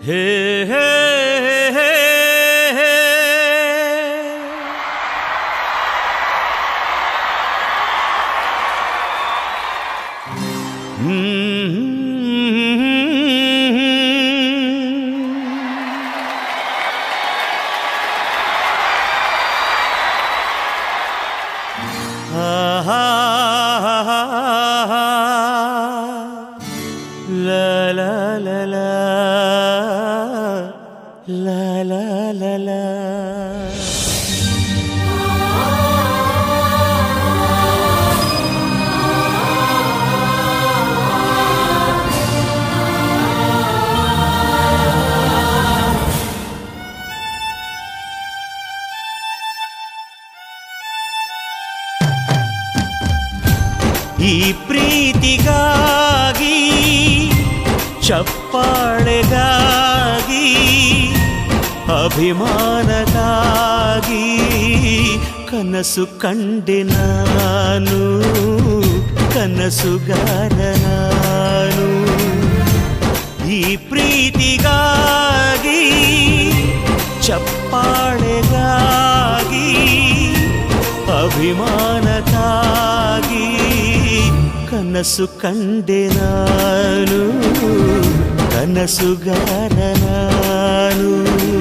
ಹೇ ಹೇ ಹೇ ಹೇ La la la la la la la la ಈ ಪ್ರೀತಿಗಾಗಿ ಚಪ್ಪಾಳೆಗಾಗಿ ಅಭಿಮಾನಗಾಗಿ ಕನಸು ಕಂಡೆ ನಾನು ಕನಸುಗಾರ ನಾನು ಈ ಪ್ರೀತಿಗಾಗಿ ಚಪ್ಪಾಳೆಗಾಗಿ ಅಭಿಮಾನಕ್ಕಾಗಿ ಕನಸು ಕಂಡೆ ನಾನು ಕನಸುಗಾರ ನಾನು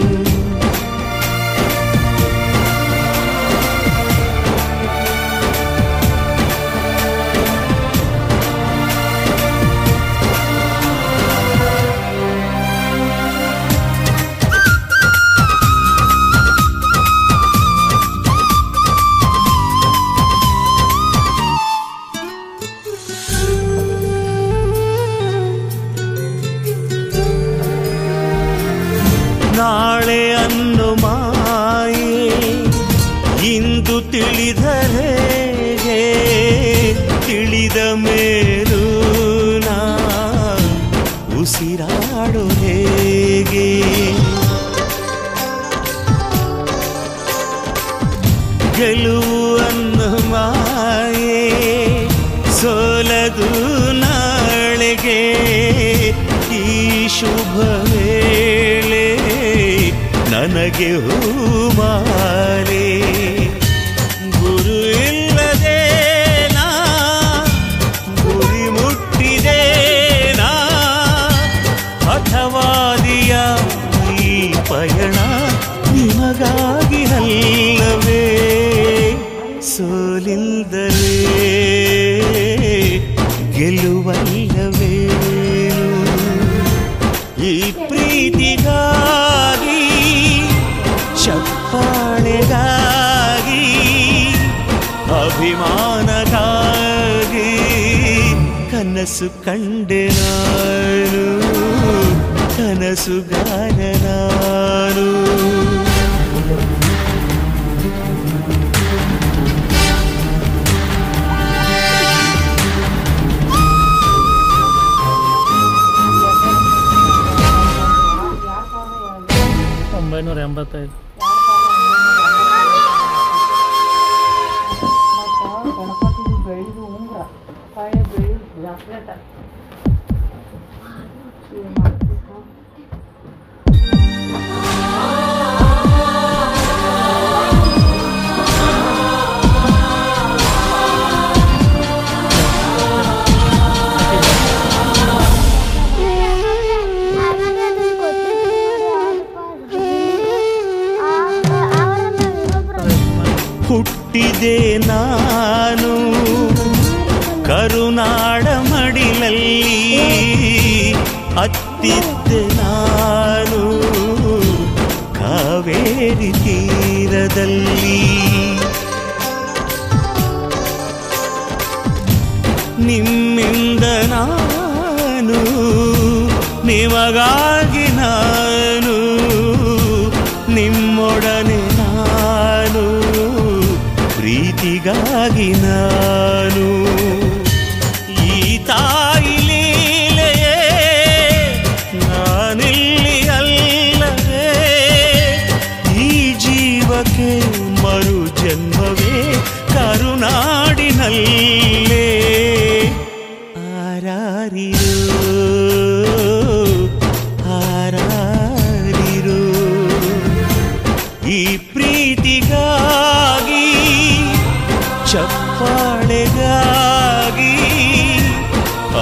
ನಾಳೆ ಅನ್ನು ಮಾಯೆ ಇಂದು ತಿಳಿದರೆ ತಿಳಿದ ಮೇಲೂ ನಾ ಉಸಿರಾಡು ಹೇಗೆ ಗೆಲುವನ್ನು ಮಾಯೆ ಸೋಲದು ನಾಳೆಗೆ ಈ ಶುಭ ವೇಳೆ ನನಗೆ ಹೂಮಾಲೆ ಗುರು ಇಲ್ಲದೆ ನಾ ಗುರಿ ಮುಟ್ಟಿದೆ ನಾ ಹಠವಾದಿಯ ಈ ಪಯಣ ನಿಮಗಾಗಿ ಅಲ್ಲವೇ ಸೋಲಿಂದಲೇ ಗೆಲುವಲ್ಲವೇ ಈ ಪ್ರೀತಿಗಾಗಿ ಚಪ್ಪಾಳೆಗಾಗಿ ಅಭಿಮಾನಗಾಗಿ ಕನಸು ಕಂಡೆ ನಾನು ಕನಸುಗಾರ ನಾನು ಒಂಬೈನೂರ ಎಂಬತ್ತೈದು ಗಣಪತಿ ಬೆಳೆದು ಉಂಗ್ರ ಕಾಯಿ ಬೆಳೆದು ಬ್ರಾಸ್ಲೆಟ್ ಹುಟ್ಟಿದೆ ನಾನು ಕರುನಾಡ ಮಡಿಲಲ್ಲಿ ಅತ್ತಿದ್ದೆ ನಾನು ಕಾವೇರಿ ತೀರದಲ್ಲಿ ನಿಮ್ಮಿಂದ ನಾನು ನಿಮಗಾಗಿ ನಾನು ನಿಮ್ಮೊಡನೆ ನಾನು ಪ್ರೀತಿಗಾಗಿ ನಾನು ಈ ತಾಯಿ ಲೀಲೆಯೇ ನಾನಿಲ್ಲಿ ಅಲ್ಲವೇ ಈ ಜೀವಕ್ಕೆ ಮರು ಜನ್ಮವೇ ಕರುನಾಡಿನಲ್ಲೇ ಆರಾರಿಯೋ ಆರಾರಿಯೋ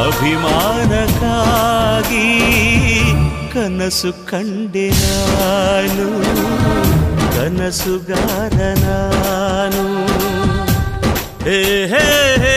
ಅಭಿಮಾನಕ್ಕಾಗಿ ಕನಸು ಕಂಡೆ ನಾನು ಕನಸುಗಾರ ನಾನು ಹೇ ಹೇ ಹೇ